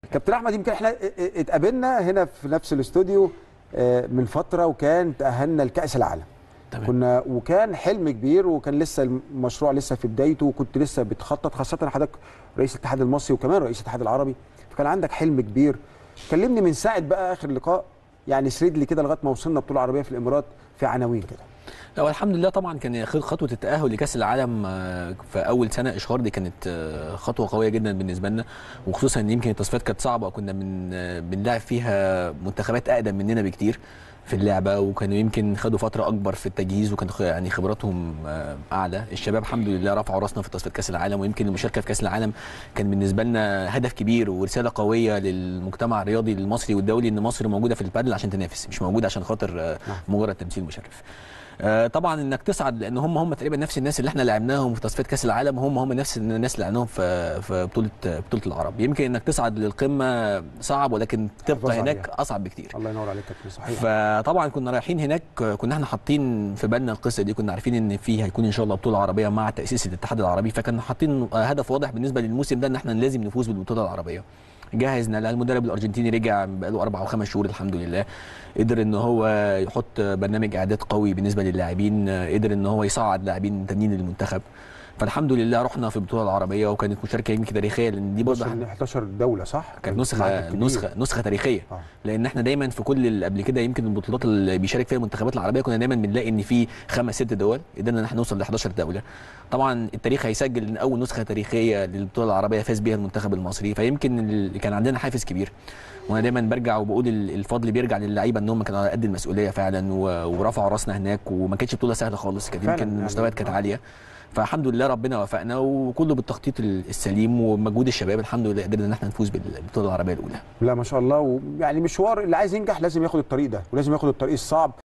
كابتن احمد يمكن احنا ا- ا- اتقابلنا هنا في نفس الاستوديو آه، من فتره وكان تاهلنا لكاس العالم تمام. كنا وكان حلم كبير وكان لسه المشروع لسه في بدايته وكنت لسه بتخطط خاصه حضرتك رئيس الاتحاد المصري وكمان رئيس الاتحاد العربي فكان عندك حلم كبير كلمني من ساعه بقى اخر لقاء يعني سرد لي كده لغايه ما وصلنا بطوله عربيه في الامارات في عناوين كده لا والحمد لله طبعا كان خ- خطوه التاهل لكاس العالم آه، في اول سنه اشهار دي كانت آه، خطوه قويه جدا بالنسبه لنا وخصوصا ان يمكن التصفيات كانت صعبه وكنا من آه، بنلعب فيها منتخبات اقدم مننا بكتير في اللعبه وكانوا يمكن خدوا فتره اكبر في التجهيز وكان خ- يعني خبراتهم آه، اعلى الشباب الحمد لله رفعوا راسنا في تصفيات كاس العالم ويمكن المشاركه في كاس العالم كان بالنسبه لنا هدف كبير ورساله قويه للمجتمع الرياضي المصري والدولي ان مصر موجوده في البادل عشان تنافس مش موجوده عشان خاطر آه، مجرد تمثيل مشرف آه، طبعا انك تصعد لان هم هم تقريبا نفس الناس اللي احنا لعبناهم في تصفيات كاس العالم هم هم نفس الناس اللي لعبناهم في في بطوله بطوله العرب يمكن انك تصعد للقمه صعب ولكن حافظ تبقى هناك عليها. اصعب بكتير الله ينور عليك يا كابتن صحيح فطبعا كنا رايحين هناك كنا احنا حاطين في بالنا القصه دي كنا عارفين ان في هيكون ان شاء الله بطوله عربيه مع تاسيس الاتحاد العربي فكنا حاطين هدف واضح بالنسبه للموسم ده ان احنا لازم نفوز بالبطوله العربيه جهزنا لها المدرب الارجنتيني رجع بقاله اربع او خمس شهور الحمد لله قدر ان هو يحط برنامج اعداد قوي بالنسبه للاعبين قدر ان هو يصعد لاعبين تانيين للمنتخب فالحمد لله رحنا في البطوله العربيه وكانت مشاركه يمكن تاريخيه لان دي برضه 11 دوله صح كانت معدل نسخه كبير. نسخه نسخه تاريخيه آه. لان احنا دايما في كل اللي قبل كده يمكن البطولات اللي بيشارك فيها المنتخبات العربيه كنا دايما بنلاقي ان في خمس ست دول قدرنا ان احنا نوصل ل 11 دوله طبعا التاريخ هيسجل ان اول نسخه تاريخيه للبطوله العربيه فاز بيها المنتخب المصري فيمكن ال- كان عندنا حافز كبير وانا دايما برجع وبقول ال- الفضل بيرجع للعيبه ان هم كانوا على قد المسؤوليه فعلا و- ورفعوا راسنا هناك وما كانتش بطوله سهله خالص كانت فعلاً يمكن يعني المستويات كانت آه. عاليه فالحمد لله ربنا وفقنا وكله بالتخطيط السليم ومجهود الشباب الحمد لله قدرنا ان احنا نفوز بالبطوله العربيه الاولى لا ما شاء الله ويعني مشوار اللي عايز ينجح لازم ياخد الطريق ده ولازم ياخد الطريق الصعب